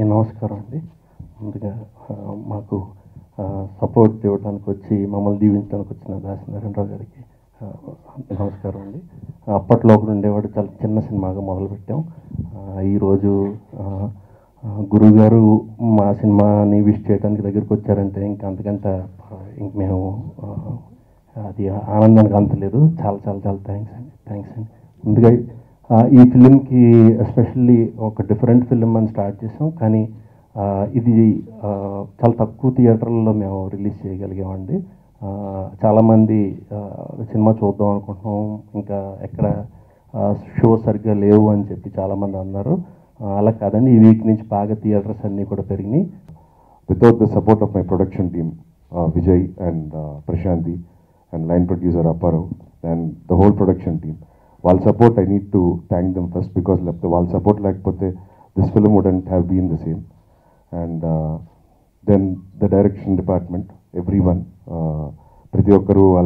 అందరికీ నమస్కారం అండి ముందుగా ఆ, మాకు సపోర్ట్ ఇవ్వడానికి వచ్చి మమ్మల్ని దీవించడానికి వచ్చిన దాసి నరేంద్రరావు గారికి ఆ, నమస్కారం అండి అప్పట్లో ఒకడు ఉండేవాడు చాలా చిన్న సినిమాగా మొదలుపెట్టాం ఆ, ఈరోజు ఆ, ఆ, గురువుగారు మా సినిమాని విష్ చేయడానికి దగ్గరికి వచ్చారంటే ఇంకా అంతకంటే ఆ, ఇంక మేము ఆ, అది ఆనందానికి అంతలేదు చాలా చాలా చాలా థ్యాంక్స్ అండి థ్యాంక్స్ అండి ముందుగా ఆ, ఈ ఫిలింకి ఎస్పెషల్లీ ఒక డిఫరెంట్ ఫిలిం అని స్టార్ట్ చేసాం కానీ ఆ, ఇది ఆ, చాలా తక్కువ థియేటర్లలో మేము రిలీజ్ చేయగలిగామండి ఆ, చాలామంది ఆ, సినిమా చూద్దాం అనుకుంటున్నాం ఇంకా ఎక్కడ షో సరిగ్గా లేవు అని చెప్పి చాలామంది అన్నారు ఆ, అలా కాదండి ఈ వీక్ నుంచి బాగా థియేటర్స్ అన్నీ కూడా పెరిగినాయి without the support of my production team, uh, Vijay and uh, Prashanti, and line producer Apparo, and the whole production team. While support, I need to thank them first because the while support like this film wouldn't have been the same. And uh, then the direction department, everyone, uh, ప్రతి ఒక్కరు